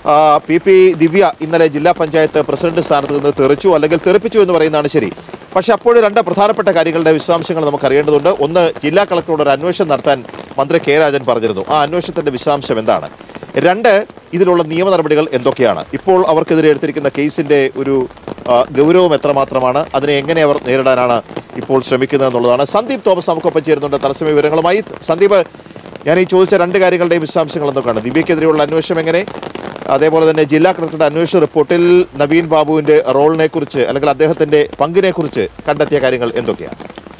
ആ, P P ദിവ്യ ഇന്നലെ ജില്ലാ പഞ്ചായത്ത് പ്രസിഡന്റ് സ്ഥാനത്ത് നിന്ന് തെറിച്ചു അല്ലെങ്കിൽ തെറിപ്പിച്ചു എന്ന് പറയുന്നതാണ് ശരി പക്ഷെ അപ്പോഴും രണ്ട് പ്രധാനപ്പെട്ട കാര്യങ്ങളുടെ വിശദാംശങ്ങൾ നമുക്ക് അറിയേണ്ടതുണ്ട് ഒന്ന് ജില്ലാ കളക്ടറോട് ഒരു അന്വേഷണം നടത്താൻ മന്ത്രി കെ രാജൻ പറഞ്ഞിരുന്നു ആ അന്വേഷണത്തിന്റെ വിശദാംശം എന്താണ് രണ്ട് ഇതിലുള്ള നിയമ നടപടികൾ എന്തൊക്കെയാണ് ഇപ്പോൾ അവർക്കെതിരെ എടുത്തിരിക്കുന്ന കേസിന്റെ ഒരു ആ, ഗൗരവം എത്രമാത്രമാണ് അതിനെ എങ്ങനെ അവർ നേരിടാനാണ് ഇപ്പോൾ ശ്രമിക്കുന്നത് എന്നുള്ളതാണ് സന്ദീപ് തോമസ് നമുക്കൊപ്പം ചേരുന്നുണ്ട് തത്സമയ വിവരങ്ങളുമായി സന്ദീപ് ഞാൻ ഈ ചോദിച്ച രണ്ട് കാര്യങ്ങളുടെയും വിശദാംശങ്ങൾ എന്തൊക്കെയാണ് ദിവ്യക്കെതിരെയുള്ള അന്വേഷണം എങ്ങനെ അതേപോലെ തന്നെ ജില്ലാ കളക്ടറുടെ അന്വേഷണ റിപ്പോർട്ടിൽ നവീൻ ബാബുവിന്റെ റോളിനെ കുറിച്ച് അല്ലെങ്കിൽ അദ്ദേഹത്തിന്റെ പങ്കിനെ കുറിച്ച് കണ്ടെത്തിയ കാര്യങ്ങൾ എന്തൊക്കെയാണ്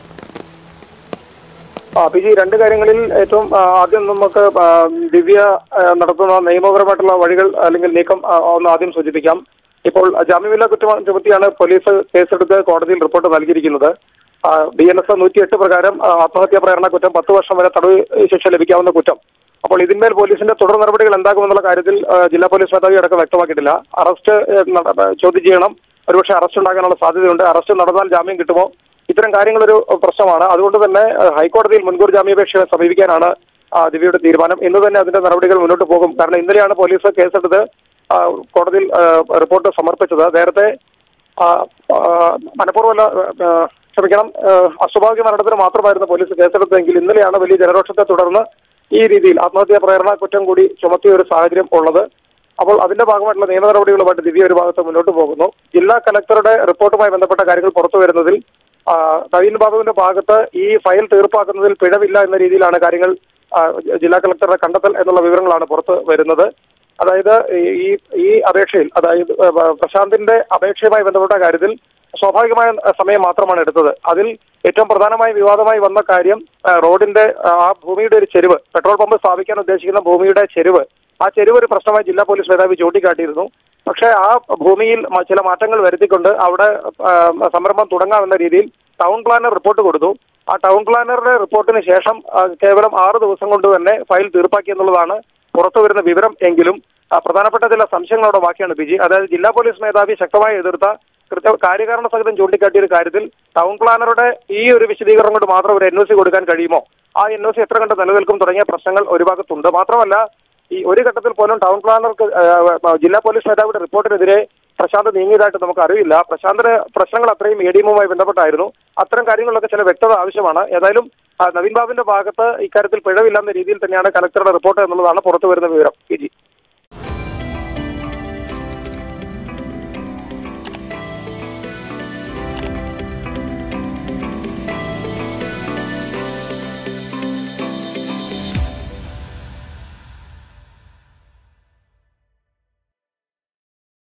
ആ പി ജി രണ്ട് കാര്യങ്ങളിൽ ഏറ്റവും ആ, ആദ്യം നമുക്ക് ആ, ദിവ്യ ആ, നടത്തുന്ന നിയമപരമായിട്ടുള്ള വഴികൾ അല്ലെങ്കിൽ നീക്കം ആ, ഒന്ന് ആദ്യം സൂചിപ്പിക്കാം ഇപ്പോൾ ജാമ്യമില്ലാ കുറ്റം ചുമത്തിയാണ് പോലീസ് കേസെടുത്ത് കോടതിയിൽ റിപ്പോർട്ട് നൽകിയിരിക്കുന്നത് ബി എൻ എസ് നൂറ്റി എട്ട് പ്രകാരം ആ, ആത്മഹത്യാ പ്രേരണ കുറ്റം പത്ത് വർഷം വരെ തടവ് ശിക്ഷ ലഭിക്കാവുന്ന കുറ്റം അപ്പോൾ ഇതിന്മേൽ പോലീസിന്റെ തുടർ നടപടികൾ എന്താകുമെന്നുള്ള കാര്യത്തിൽ ആ, ജില്ലാ പോലീസ് മേധാവി അടക്കം വ്യക്തമാക്കിയിട്ടില്ല അറസ്റ്റ് ഏ, നട- ചോദ്യം ചെയ്യണം ഒരുപക്ഷെ അറസ്റ്റ് ഉണ്ടാകാനുള്ള സാധ്യതയുണ്ട് അറസ്റ്റ് നടന്നാൽ ജാമ്യം കിട്ടുമോ ഇത്തരം കാര്യങ്ങളൊരു പ്രശ്നമാണ് അതുകൊണ്ട് തന്നെ ഏഹ്, ഹൈക്കോടതിയിൽ മുൻകൂർ ജാമ്യാപേക്ഷ സമീപിക്കാനാണ് ആ, ദിവ്യയുടെ തീരുമാനം ഇന്ന് തന്നെ അതിന്റെ നടപടികൾ മുന്നോട്ട് പോകും കാരണം ഇന്നലെയാണ് പോലീസ് കേസെടുത്ത് ആ, കോടതിയിൽ ആ, റിപ്പോർട്ട് സമർപ്പിച്ചത് നേരത്തെ ആ, ആ, മനഃപൂർവ്വമല്ല ആ, ക്ഷമിക്കണം ആ, അസ്വാഭാവിക മരണത്തിന് മാത്രമായിരുന്നു പോലീസ് കേസെടുത്തതെങ്കിൽ ഇന്നലെയാണ് വലിയ ജനരോഷത്തെ തുടർന്ന് ഈ രീതിയിൽ ആത്മഹത്യാ പ്രേരണ കുറ്റം കൂടി ചുമത്തിയ ഒരു സാഹചര്യം ഉള്ളത് അപ്പോൾ അതിന്റെ ഭാഗമായിട്ടുള്ള നിയമ നടപടികളുമായിട്ട് ദിവ്യ ഒരു ഭാഗത്ത് മുന്നോട്ട് പോകുന്നു ജില്ലാ കലക്ടറുടെ റിപ്പോർട്ടുമായി ബന്ധപ്പെട്ട കാര്യങ്ങൾ പുറത്തു വരുന്നതിൽ ആ, നവീൻ ബാബുവിന്റെ ഭാഗത്ത് ഈ ഫയൽ തീർപ്പാക്കുന്നതിൽ പിഴവില്ല എന്ന രീതിയിലാണ് കാര്യങ്ങൾ ആ, ജില്ലാ കളക്ടറുടെ കണ്ടെത്തൽ എന്നുള്ള വിവരങ്ങളാണ് പുറത്ത് വരുന്നത് അതായത് ഈ- ഈ ഈ അപേക്ഷയിൽ അതായത് ആ, പ്രശാന്തിന്റെ അപേക്ഷയുമായി ബന്ധപ്പെട്ട കാര്യത്തിൽ സ്വാഭാവികമായ സമയം മാത്രമാണ് എടുത്തത് അതിൽ ഏറ്റവും പ്രധാനമായി വിവാദമായി വന്ന കാര്യം ആ, റോഡിന്റെ ആ ഭൂമിയുടെ ഒരു ചെരുവ് പെട്രോൾ പമ്പ് സ്ഥാപിക്കാൻ ഉദ്ദേശിക്കുന്ന ഭൂമിയുടെ ചെരുവ് ആ ചെരുവ് ഒരു പ്രശ്നമായി ജില്ലാ പോലീസ് മേധാവി ചൂണ്ടിക്കാട്ടിയിരുന്നു പക്ഷേ ആ ഭൂമിയിൽ മ- ചില മാറ്റങ്ങൾ വരുത്തിക്കൊണ്ട് അവിടെ ആ, സംരംഭം തുടങ്ങാമെന്ന രീതിയിൽ ടൗൺ പ്ലാനർ റിപ്പോർട്ട് കൊടുത്തു ആ ടൗൺ പ്ലാനറുടെ റിപ്പോർട്ടിന് ശേഷം ആ, കേവലം ആറ് ദിവസം കൊണ്ട് തന്നെ ഫയൽ തീർപ്പാക്കി എന്നുള്ളതാണ് പുറത്തു വരുന്ന വിവരം എങ്കിലും ആ, പ്രധാനപ്പെട്ട ചില സംശയങ്ങൾ അവിടെ ബാക്കിയാണ് ബിജി അതായത് ജില്ലാ പോലീസ് മേധാവി ശക്തമായി എതിർത്ത കൃത്യ കാര്യകാരണ സഹിതം ചൂണ്ടിക്കാട്ടിയ ഒരു കാര്യത്തിൽ ടൗൺ പ്ലാനറുടെ ഈ ഒരു വിശദീകരണം കൊണ്ട് മാത്രം ഒരു എൻ ഒ സി കൊടുക്കാൻ കഴിയുമോ ആ എൻ ഒ സി എത്ര കണ്ട് നിലനിൽക്കും തുടങ്ങിയ പ്രശ്നങ്ങൾ ഒരു ഭാഗത്തുണ്ട് മാത്രമല്ല ഈ ഒരു ഘട്ടത്തിൽ പോലും ടൗൺ പ്ലാനർക്ക് ആ, ജില്ലാ പോലീസ് മേധാവിയുടെ റിപ്പോർട്ടിനെതിരെ പ്രശാന്ത് നീങ്ങിയതായിട്ട് നമുക്ക് അറിയില്ല പ്രശാന്തിന് പ്രശ്നങ്ങൾ അത്രയും എ ഡി എമ്മുമായി ബന്ധപ്പെട്ടായിരുന്നു അത്തരം കാര്യങ്ങളിലൊക്കെ ചില വ്യക്തത ആവശ്യമാണ് ഏതായാലും ആ, നവീൻ ബാബുവിന്റെ ഭാഗത്ത് ഇക്കാര്യത്തിൽ പിഴവില്ലെന്ന രീതിയിൽ തന്നെയാണ് കലക്ടറുടെ റിപ്പോർട്ട് എന്നുള്ളതാണ് പുറത്തു വരുന്ന വിവരം പി ജി